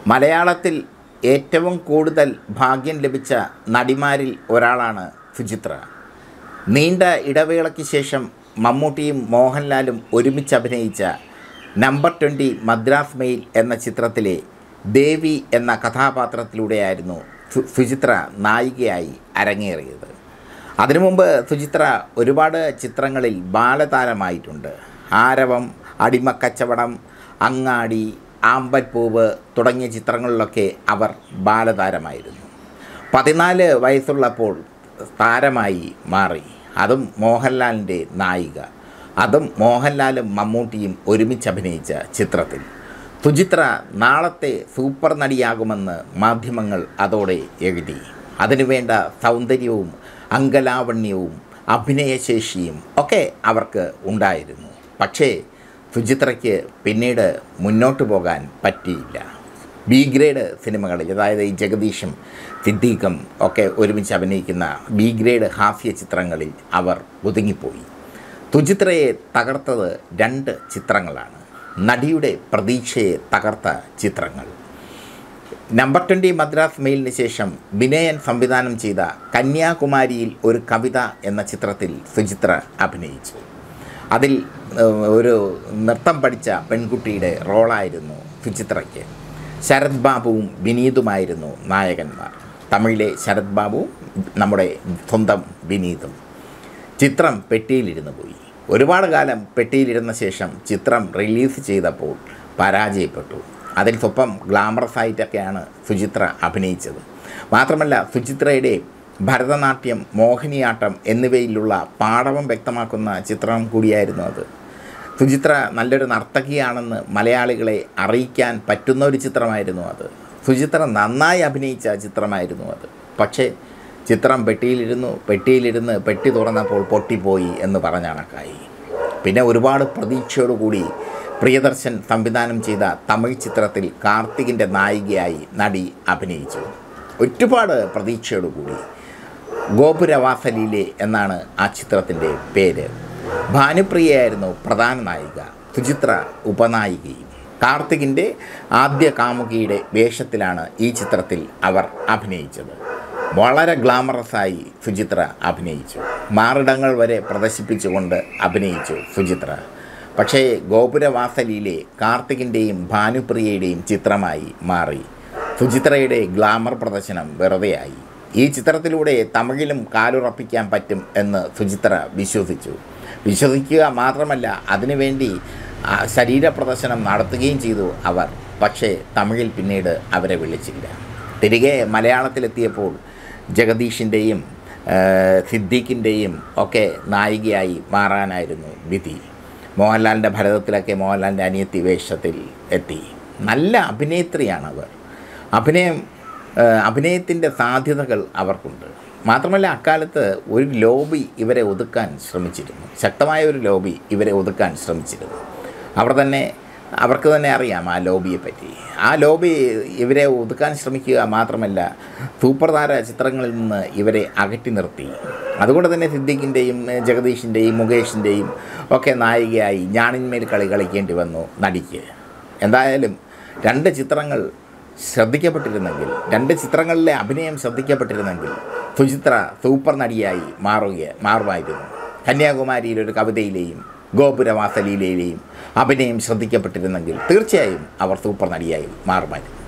മലയാളത്തിൽ ഏറ്റവും കൂടുതൽ ഭാഗ്യം ലഭിച്ച നടിമാരിൽ ഒരാളാണ് സുചിത്ര നീണ്ട ഇടവേളയ്ക്ക് ശേഷം മമ്മൂട്ടിയും മോഹൻലാലും ഒരുമിച്ച് അഭിനയിച്ച നമ്പർ ട്വൻറ്റി മദ്രാസ് മെയിൽ എന്ന ചിത്രത്തിലെ ദേവി എന്ന കഥാപാത്രത്തിലൂടെയായിരുന്നു സു- സുചിത്ര നായികയായി അരങ്ങേറിയത് അതിനു മുമ്പ് സുചിത്ര ഒരുപാട് ചിത്രങ്ങളിൽ ബാലതാരമായിട്ടുണ്ട് ആരവം അടിമക്കച്ചവടം അങ്ങാടി ആമ്പൽപ്പൂവ് തുടങ്ങിയ ചിത്രങ്ങളിലൊക്കെ അവർ ബാലതാരമായിരുന്നു പതിനാല് വയസ്സുള്ളപ്പോൾ താരമായി മാറി അതും മോഹൻലാലിൻ്റെ നായിക അതും മോഹൻലാലും മമ്മൂട്ടിയും ഒരുമിച്ച് അഭിനയിച്ച ചിത്രത്തിൽ സുചിത്ര നാളത്തെ സൂപ്പർ നടിയാകുമെന്ന് മാധ്യമങ്ങൾ അതോടെ എഴുതി അതിനുവേണ്ട സൗന്ദര്യവും അങ്കലാവണ്യവും അഭിനയശേഷിയും ഒക്കെ അവർക്ക് ഉണ്ടായിരുന്നു പക്ഷേ സുചിത്രയ്ക്ക് പിന്നീട് മുന്നോട്ട് പോകാൻ പറ്റിയില്ല ബി ഗ്രേഡ് സിനിമകളിൽ അതായത് ഈ ജഗദീഷും സിദ്ദീഖും ഒക്കെ ഒരുമിച്ച് അഭിനയിക്കുന്ന ബി ഗ്രേഡ് ഹാസ്യ ചിത്രങ്ങളിൽ അവർ ഒതുങ്ങിപ്പോയി സുചിത്രയെ തകർത്തത് രണ്ട് ചിത്രങ്ങളാണ് നടിയുടെ പ്രതീക്ഷയെ തകർത്ത ചിത്രങ്ങൾ നമ്പർ ട്വൻറ്റി മദ്രാസ് മെയിലിന് ശേഷം വിനയൻ സംവിധാനം ചെയ്ത കന്യാകുമാരിയിൽ ഒരു കവിത എന്ന ചിത്രത്തിൽ സുചിത്ര അഭിനയിച്ചു അതിൽ ഏഹ്, ഒരു നൃത്തം പഠിച്ച പെൺകുട്ടിയുടെ റോളായിരുന്നു സുചിത്രയ്ക്ക് ശരത് ബാബുവും വിനീതുമായിരുന്നു നായകന്മാർ തമിഴിലെ ശരത് ബാബുവും നമ്മുടെ സ്വന്തം വിനീതും ചിത്രം പെട്ടിയിലിരുന്ന് പോയി ഒരുപാട് കാലം പെട്ടിയിലിരുന്ന ശേഷം ചിത്രം റിലീസ് ചെയ്തപ്പോൾ പരാജയപ്പെട്ടു അതിൽ സ്വപ്പം ഗ്ലാമറസ് ആയിട്ടൊക്കെയാണ് സുചിത്ര അഭിനയിച്ചത് മാത്രമല്ല സുചിത്രയുടെ ഭരതനാട്യം മോഹിനിയാട്ടം എന്നിവയിലുള്ള പാടവം വ്യക്തമാക്കുന്ന ചിത്രം കൂടിയായിരുന്നു അത് സുചിത്ര നല്ലൊരു നർത്തകിയാണെന്ന് മലയാളികളെ അറിയിക്കാൻ പറ്റുന്ന ഒരു ചിത്രമായിരുന്നു അത് സുചിത്ര നന്നായി അഭിനയിച്ച ചിത്രമായിരുന്നു അത് പക്ഷേ ചിത്രം പെട്ടിയിലിരുന്നു പെട്ടിയിലിരുന്ന് പെട്ടി തുറന്നപ്പോൾ പൊട്ടിപ്പോയി എന്ന് പറഞ്ഞ കണക്കായി പിന്നെ ഒരുപാട് പ്രതീക്ഷയോടുകൂടി പ്രിയദർശൻ സംവിധാനം ചെയ്ത തമിഴ് ചിത്രത്തിൽ കാർത്തികിൻ്റെ നായികയായി നടി അഭിനയിച്ചു ഒരുപാട് പ്രതീക്ഷയോടുകൂടി ഗോപുരവാസലീലെ എന്നാണ് ആ ചിത്രത്തിൻ്റെ പേര് ഭാനുപ്രിയയായിരുന്നു പ്രധാന നായിക സുചിത്ര ഉപനായികയും കാർത്തികിൻ്റെ ആദ്യ കാമുകിയുടെ വേഷത്തിലാണ് ഈ ചിത്രത്തിൽ അവർ അഭിനയിച്ചത് വളരെ ഗ്ലാമറസായി സുചിത്ര അഭിനയിച്ചു മാറിടങ്ങൾ വരെ പ്രദർശിപ്പിച്ചുകൊണ്ട് അഭിനയിച്ചു സുചിത്ര പക്ഷേ ഗോപുരവാസലിയിലെ കാർത്തികിൻ്റെയും ഭാനുപ്രിയയുടെയും ചിത്രമായി മാറി സുചിത്രയുടെ ഗ്ലാമർ പ്രദർശനം വെറുതെയായി ഈ ചിത്രത്തിലൂടെ തമിഴിലും കാലുറപ്പിക്കാൻ പറ്റും എന്ന് സുചിത്ര വിശ്വസിച്ചു വിശ്വസിക്കുക മാത്രമല്ല അതിനുവേണ്ടി ആ ശരീര പ്രദർശനം നടത്തുകയും ചെയ്തു അവർ പക്ഷേ തമിഴിൽ പിന്നീട് അവരെ വിളിച്ചില്ല തിരികെ മലയാളത്തിലെത്തിയപ്പോൾ ജഗദീഷിൻ്റെയും സിദ്ദീഖിൻ്റെയും ഒക്കെ നായികയായി മാറാനായിരുന്നു വിധി മോഹൻലാലിൻ്റെ ഭരതത്തിലൊക്കെ മോഹൻലാലിൻ്റെ അനിയത്തി വേഷത്തിൽ എത്തി നല്ല അഭിനേത്രിയാണ് അവർ അഭിനയം അഭിനയത്തിൻ്റെ സാധ്യതകൾ അവർക്കുണ്ട് മാത്രമല്ല അക്കാലത്ത് ഒരു ലോബി ഇവരെ ഒതുക്കാൻ ശ്രമിച്ചിരുന്നു ശക്തമായ ഒരു ലോബി ഇവരെ ഒതുക്കാൻ ശ്രമിച്ചിരുന്നു അവർ തന്നെ അവർക്ക് തന്നെ അറിയാം ആ ലോബിയെ പറ്റി ആ ലോബി ഇവരെ ഒതുക്കാൻ ശ്രമിക്കുക മാത്രമല്ല സൂപ്പർ താര ചിത്രങ്ങളിൽ നിന്ന് ഇവരെ അകറ്റി നിർത്തി അതുകൊണ്ട് തന്നെ സിദ്ദീഖിൻ്റെയും ജഗദീഷിൻ്റെയും മുകേഷിൻ്റെയും ഒക്കെ നായികയായി ഞാണിന്മേൽ കളി കളിക്കേണ്ടി വന്നു നടിക്ക് എന്തായാലും രണ്ട് ചിത്രങ്ങൾ ശ്രദ്ധിക്കപ്പെട്ടിരുന്നെങ്കിൽ രണ്ട് ചിത്രങ്ങളിലെ അഭിനയം ശ്രദ്ധിക്കപ്പെട്ടിരുന്നെങ്കിൽ സുചിത്ര സൂപ്പർ നടിയായി മാറുക മാറുമായിരുന്നു കന്യാകുമാരിയിലെ ഒരു കവിതയിലെയും ഗോപുരവാസലീലയിലെയും അഭിനയം ശ്രദ്ധിക്കപ്പെട്ടിരുന്നെങ്കിൽ തീർച്ചയായും അവർ സൂപ്പർ നടിയായി മാറുമായിരുന്നു